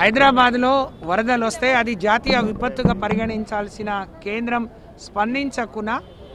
హైదరాబాద్లో వరదలు వస్తే అది జాతీయ విపత్తుగా పరిగణించాల్సిన కేంద్రం స్పందించకుండా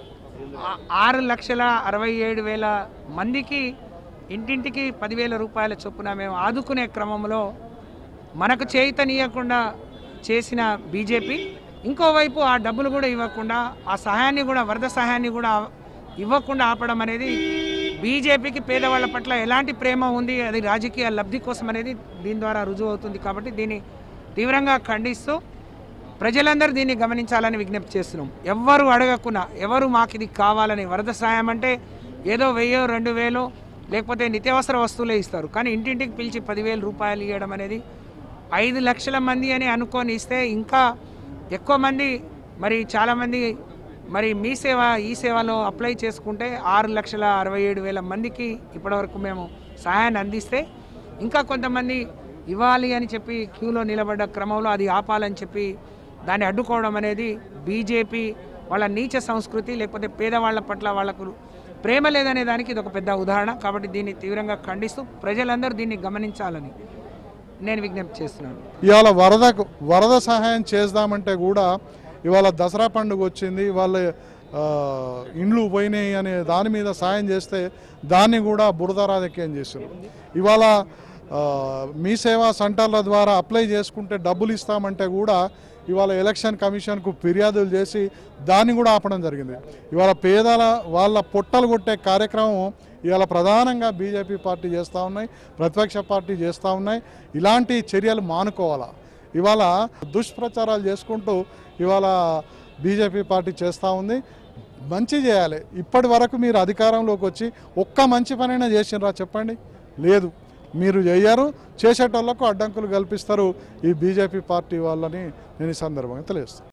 ఆ- ఆరు లక్షల అరవై ఏడు వేల మందికి ఇంటింటికి పదివేల రూపాయల చొప్పున మేము ఆదుకునే క్రమంలో మనకు చేయితనీయకుండా చేసిన బీజేపీ ఇంకోవైపు ఆ డబ్బులు కూడా ఇవ్వకుండా ఆ సహాయాన్ని కూడా వరద సహాయాన్ని కూడా ఇవ్వకుండా ఆపడం అనేది బీజేపీకి పేదవాళ్ళ పట్ల ఎలాంటి ప్రేమ ఉంది అది రాజకీయ లబ్ధి కోసం అనేది దీని ద్వారా రుజువు అవుతుంది కాబట్టి దీన్ని తీవ్రంగా ఖండిస్తూ ప్రజలందరూ దీన్ని గమనించాలని విజ్ఞప్తి చేస్తున్నాం ఎవ్వరు అడగకుండా ఎవరు మాకు ఇది కావాలని వరద సాయం అంటే ఏదో వెయ్యో రెండు వేలో లేకపోతే నిత్యావసర వస్తువులే ఇస్తారు కానీ ఇంటింటికి పిలిచి పదివేల రూపాయలు ఇవ్వడం అనేది ఐదు లక్షల మంది అని అనుకొని ఇస్తే ఇంకా ఎక్కువ మంది మరి చాలామంది మరి మీ సేవ ఈ సేవలో అప్లై చేసుకుంటే ఆరు లక్షల అరవై ఏడు వేల మందికి ఇప్పటివరకు మేము సహాయాన్ని అందిస్తే ఇంకా కొంతమంది ఇవ్వాలి అని చెప్పి క్యూలో నిలబడ్డ క్రమంలో అది ఆపాలని చెప్పి దాన్ని అడ్డుకోవడం అనేది బీజేపీ వాళ్ళ నీచ సంస్కృతి లేకపోతే పేదవాళ్ళ పట్ల వాళ్ళకు ప్రేమ లేదనే దానికి ఇది ఒక పెద్ద ఉదాహరణ కాబట్టి దీన్ని తీవ్రంగా ఖండిస్తూ ప్రజలందరూ దీన్ని గమనించాలని నేను విజ్ఞప్తి చేస్తున్నాను ఇవాళ వరదకు వరద సహాయం చేద్దామంటే కూడా ఇవాళ దసరా పండుగ వచ్చింది వాళ్ళ ఆ, ఇండ్లు పోయినాయి అనే దాని మీద సాయం చేస్తే దాన్ని కూడా బురద రాజకీయం చేశారు ఇవాళ ఆ, మీ సేవా సెంటర్ల ద్వారా అప్లై చేసుకుంటే డబ్బులు ఇస్తామంటే కూడా ఇవాళ ఎలక్షన్ కమిషన్కు ఫిర్యాదులు చేసి దాన్ని కూడా ఆపడం జరిగింది ఇవాళ పేదల వాళ్ళ పొట్టలు కొట్టే కార్యక్రమం ఇవాళ ప్రధానంగా బీజేపీ పార్టీ చేస్తూ ఉన్నాయి ప్రతిపక్ష పార్టీ చేస్తూ ఉన్నాయి ఇలాంటి చర్యలు మానుకోవాలా ఇవాళ దుష్ప్రచారాలు చేసుకుంటూ ఇవాళ బీజేపీ పార్టీ చేస్తూ ఉంది మంచి చేయాలి ఇప్పటి వరకు మీరు అధికారంలోకి వచ్చి ఒక్క మంచి పనైనా చేసినరా చెప్పండి లేదు మీరు చేయరు చేసేటోళ్లకు అడ్డంకులు కల్పిస్తారు ఈ బీజేపీ పార్టీ వాళ్ళని నేను ఈ సందర్భంగా తెలియజేస్తాను